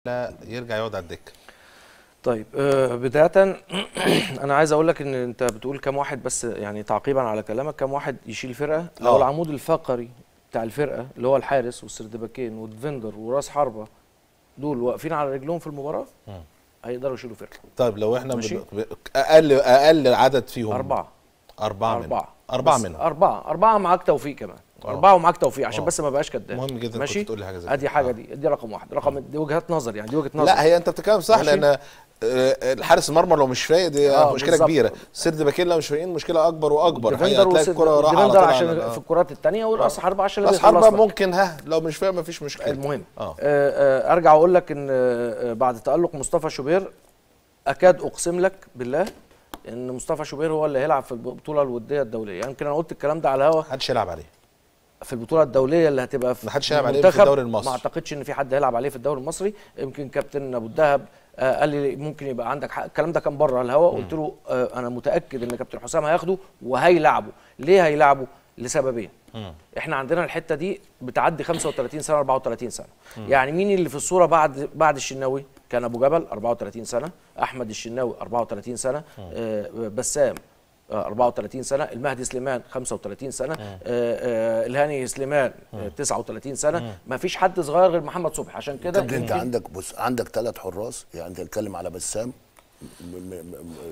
لا يرجع يقعد على الدكه طيب آه، بداية أنا عايز أقول لك إن أنت بتقول كام واحد بس يعني تعقيبا على كلامك كام واحد يشيل فرقة لو آه. العمود الفقري بتاع الفرقة اللي هو الحارس والسردباكين والديفندر وراس حربة دول واقفين على رجلهم في المباراة مم. هيقدروا يشيلوا فرقة طيب لو احنا ماشي. بن- ب- اقل اقل عدد فيهم أربعة اربعه منهم أربعة اربعه بس منهم أربعة أربعة معاك توفيق كمان آه. أربعة ومعاك توفيق عشان آه. بس ما بقاش كداب مهم جدا ماشي كنت تقول لي حاجه زي ادي كده. حاجة آه. دي دي رقم واحد رقم دي وجهات نظر يعني دي وجهة نظر لا هي انت بتتكلم صح ماشي. لان آه، الحارس المرمى لو مش فايق دي آه، مشكله بالظبط. كبيره سرد باكين لو مش فايقين مشكله اكبر واكبر الديفندر هتلاقي والسد- الكره راحه على الديفندر طول عشان على- آه. في الكرات الثانيه والراس حربة عشان اللي راس حربه بيخلص لك. ممكن ها لو مش فايق مفيش مشكله المهم اه آه. آه ارجع واقول لك ان آه بعد تالق مصطفى شوبير اكاد اقسم لك بالله ان مصطفى شوبير هو اللي هيلعب في البطوله الوديه الدوليه يمكن انا قلت الكلام ده على الهوا محدش يلعب عليه في البطوله الدوليه اللي هتبقى في محدش هيلعب عليه في المنتخب. الدوري المصري. ما اعتقدش ان في حد هيلعب عليه في الدوري المصري يمكن كابتن ابو الدهب آه قال لي ممكن يبقى عندك حق الكلام ده كان بره الهوا قلت له آه انا متاكد ان كابتن حسام هياخده وهيلعبه ليه هيلعبه لسببين مم. احنا عندنا الحته دي بتعدي 35 سنه 34 سنه يعني مين اللي في الصوره بعد بعد الشناوي كان ابو جبل 34 سنه احمد الشناوي 34 سنه آه بسام آه 34 سنه المهدي سليمان 35 سنه آه آه الهاني سليمان آه 39 سنه ما فيش حد صغير غير محمد صبحي عشان كده كابتن انت يمكن- عندك بص عندك ثلاث حراس يعني انت تتكلم على بسام م- م-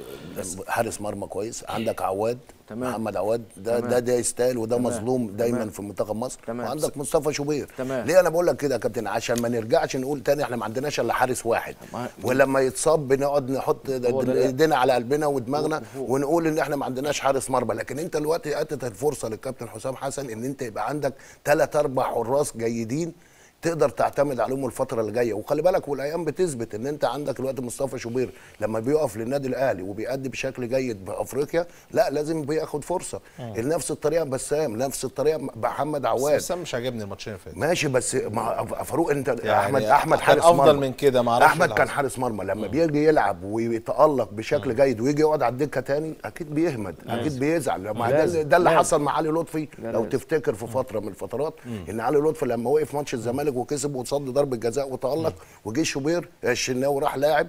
م- حارس مرمى كويس عندك عواد تمام. محمد عواد ده تمام. ده ده يستاهل وده تمام. مظلوم دايما تمام. في منتخب مصر تمام. وعندك مصطفى شوبير تمام. ليه انا بقول لك كده يا كابتن عشان ما نرجعش نقول تاني احنا ما عندناش الا حارس واحد ما- ولما يتصاب بنقعد نحط هو ده اللي- ايدينا على قلبنا ودماغنا هو- ونقول ان احنا ما عندناش حارس مرمى لكن انت دلوقتي اتت الفرصه للكابتن حسام حسن ان انت يبقى عندك ثلاث اربع حراس جيدين تقدر تعتمد عليهم الفتره اللي جايه وخلي بالك والايام بتثبت ان انت عندك دلوقتي مصطفى شوبير لما بيقف للنادي الاهلي وبيأدي بشكل جيد بافريقيا لا لازم بياخد فرصه نفس الطريقه بسام نفس الطريقه محمد بس عواد بس أنا مش عاجبني الماتشين اللي فاتوا ماشي بس مع فاروق انت يعني احمد احمد كان حارس أفضل مرمى من كده، ما أعرفش احمد اللي كان حصل. حارس مرمى لما بيجي يلعب ويتالق بشكل جيد ويجي يقعد على الدكه تاني اكيد بيهمد اكيد بيزعل لما ده, لازم. ده اللي لازم. حصل مع علي لطفي لا لو لازم. تفتكر في فتره من الفترات ان علي لطفي لما وقف ماتش الزمالك وكسب وصد ضربه جزاء وتالق وجه شوبير الشناوي راح لاعب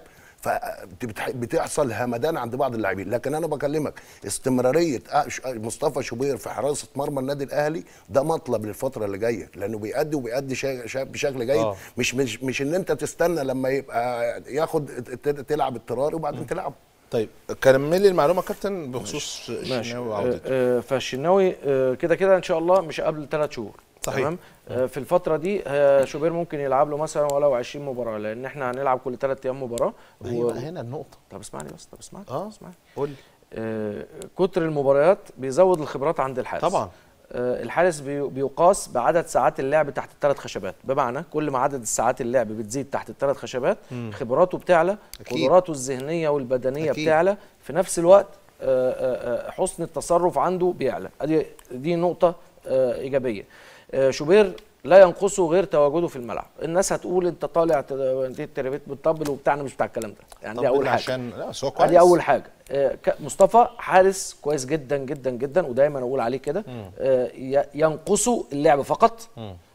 فبتحصل همدان عند بعض اللاعبين لكن انا بكلمك استمراريه أ- ش- مصطفى شوبير في حراسه مرمى النادي الاهلي ده مطلب للفتره اللي جايه لانه بيأدي وبيأدي شا- شا- بشكل جيد آه. مش مش مش ان انت تستنى لما يبقى ياخد ت- تلعب اضطراري وبعدين تلعب طيب كمل لي المعلومه كابتن بخصوص ماشي الشناوي آه، وعودته آه، فالشناوي آه، كده كده ان شاء الله مش قبل ثلاث شهور صحيح. تمام آه، في الفتره دي آه، شوبير ممكن يلعب له مثلا ولو 20 مباراه لان احنا هنلعب كل ثلاث ايام مباراه ما هي بقى هنا النقطه طب اسمعني بس طب اسمعني اه اسمعني قول لي آه، كتر المباريات بيزود الخبرات عند الحارس طبعا آه، الحارس بي- بيقاس بعدد ساعات اللعب تحت الثلاث خشبات بمعنى كل ما عدد الساعات اللعب بتزيد تحت الثلاث خشبات خبراته بتعلى أكيد. قدراته الذهنيه والبدنيه أكيد. بتعلى في نفس الوقت آه، آه، آه، حسن التصرف عنده بيعلى ادي دي نقطه آه، ايجابيه آه، شوبير لا ينقصه غير تواجده في الملعب الناس هتقول انت طالع ت- انت التربيت بتطبل وبتاعنا مش بتاع الكلام ده يعني دي طب اول حاجه عشان لا بس هو كويس ادي اول حاجه آه، ك- مصطفى حارس كويس جدا جدا جدا ودايما اقول عليه كده آه، ي- ينقصه اللعب فقط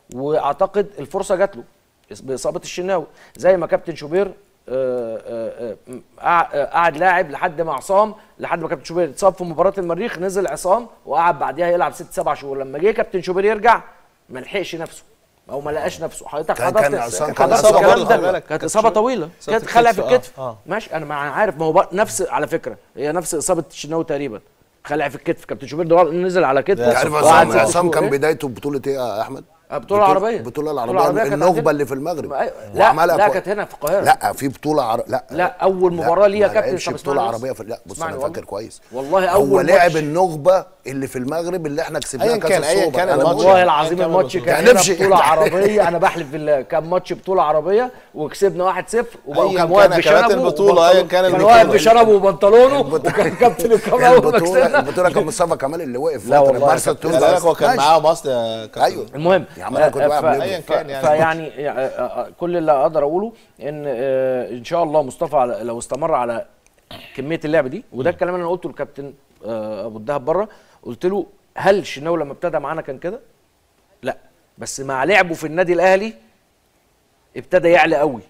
واعتقد الفرصه جات له باصابه الشناوي زي ما كابتن شوبير آه، آه، آه، قع- آه، قعد لاعب لحد ما عصام لحد ما كابتن شوبير اتصاب في مباراه المريخ نزل عصام وقعد بعديها يلعب ست سبع شهور لما جه كابتن شوبير يرجع ما لحقش نفسه او ما لقاش نفسه حضرتك كان- حضرت كان عصام- كان كان حضرت إصابة الكلام برضه، خلي ده بالك. كانت كانت اصابه شو- طويله إصابة كانت خلع في الكتف، آه، الكتف آه. ماشي انا ما عارف ما هو بقى نفس على فكره هي نفس اصابه الشناوي تقريبا خلع في الكتف كابتن شوبير ده نزل على كتفه عارف وقعد عصام ست عصام شهور. كان إيه؟ بدايته بطوله ايه يا احمد؟ بطولة عربية. البطوله بطولة العربيه عربية كانت النخبه عندنا. اللي في المغرب أيوة. لا وعملها لا كو- كانت هنا في القاهره لا في بطوله عر... لا لا، أول مباراة ليه يا ما كابتن، لعبش طب بطوله اسمعني بس. عربيه في... لا بص اسمعني انا والله. فاكر كويس والله هو أول لعب ماتش. النخبه اللي في المغرب اللي احنا كسبناها أيا كاس كان- أيا السوبر كان أنا الماتش. بقول- والله العظيم كان الماتش بطولة. كان يعني هنا نمشي. بطولة عربية أنا بحلف بالله كان ماتش بطولة عربية وكسبنا 1-0 وبقى أيا كان كان واقف كانت بشنبه البطولة، وبنطلون- أيا كان كان البطولة. واقف بشنبه وبنطلونه وكان كابتن الكاميرا أول ما البطوله كسبنا البطوله كان مصطفى كمال اللي وقف لا فترة والله مارسا يا كابتن. تونس. خلي بالك هو كان ماشي. معاه مصر يا كابتن ايوه المهم يا عم انا كنت آه، بلعب ف- ليفربول. أيا كان يعني. فيعني آه، آه، كل اللي اقدر اقوله ان آه، ان شاء الله مصطفى على- لو استمر على كميه اللعب دي وده الكلام اللي انا قلته للكابتن آه، ابو الدهب بره قلت له هل الشناوي لما ابتدى معانا كان كده؟ لا بس مع لعبه في النادي الاهلي ابتدى يعلى قوي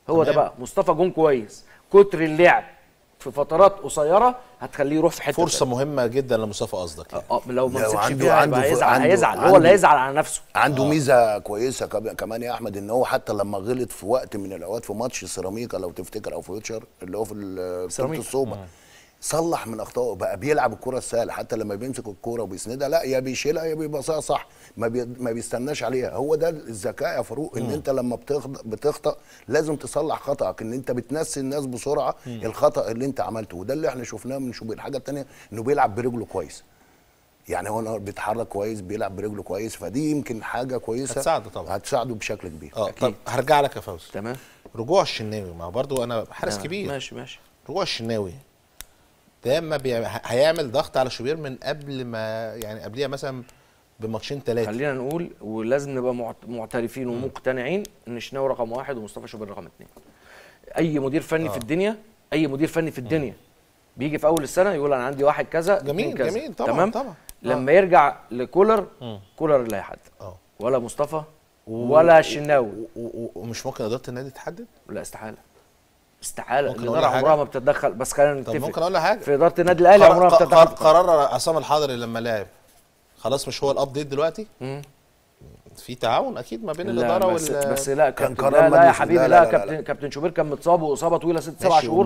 هو ده تمام. بقى مصطفى جون كويس كتر اللعب في فترات قصيره هتخليه يروح في حته فرصه مهمه جدا لمصطفى قصدك يعني. اه لو ما لو مسكش عنده- فيها عنده هيبقى ف- هيزعل عنده- هيزعل هو عنده- اللي هيزعل على نفسه عنده ميزه كويسه كب- كمان يا احمد ان هو حتى لما غلط في وقت من الاوقات في ماتش سيراميكا لو تفتكر او فيوتشر اللي هو في ال- بطوله سيراميكا. الصوبه صلح من اخطائه بقى بيلعب الكره السهله حتى لما بيمسك الكره وبيسندها لا يا بيشيلها يا بيبصيها صح ما, بي ما بيستناش عليها هو ده الذكاء يا فاروق ان انت لما بتخطأ, بتخطأ لازم تصلح خطأك ان انت بتنسي الناس بسرعه الخطأ اللي انت عملته وده اللي احنا شفناه من شوبير الحاجه الثانيه انه بيلعب برجله كويس يعني هو بيتحرك كويس بيلعب برجله كويس فدي يمكن حاجه كويسه هتساعده طبعا. هتساعده بشكل كبير اه طب هرجع لك يا فوزي تمام رجوع الشناوي ما هو برضو انا حارس تمام. كبير ماشي ماشي رجوع الشناوي ده ما بي... هيعمل ضغط على شوبير من قبل ما يعني قبليها مثلا بماتشين ثلاثه خلينا نقول ولازم نبقى معت- معترفين ومقتنعين ان شناوي رقم واحد ومصطفى شوبير رقم اثنين اي مدير فني في الدنيا اي مدير فني في الدنيا بيجي في اول السنه يقول انا عندي واحد كذا جميل، اتنين كذا. جميل، طبعاً، تمام طبعاً. لما يرجع لكولر كولر اللي هيحدد اه ولا مصطفى ولا الشناوي و- و- ومش ممكن اداره النادي تحدد لا استحاله استحاله ممكن الاداره أقول لك عمرها حاجة؟ ما بتتدخل بس خلينا طب نتفق ممكن اقول لك حاجه في اداره النادي الاهلي عمرها ما قر- قر- بتتدخل قرار عصام الحضري لما لعب خلاص مش هو الابديت دلوقتي مم. في تعاون اكيد ما بين لا الاداره بس, وال بس لا كان كابتن قرار لا, لا يا مجلس- حبيبي لا- لا, لا- لا- كابتن لا. كابتن شوبير كان متصاب واصابه طويله ست سبع ماشي، شهور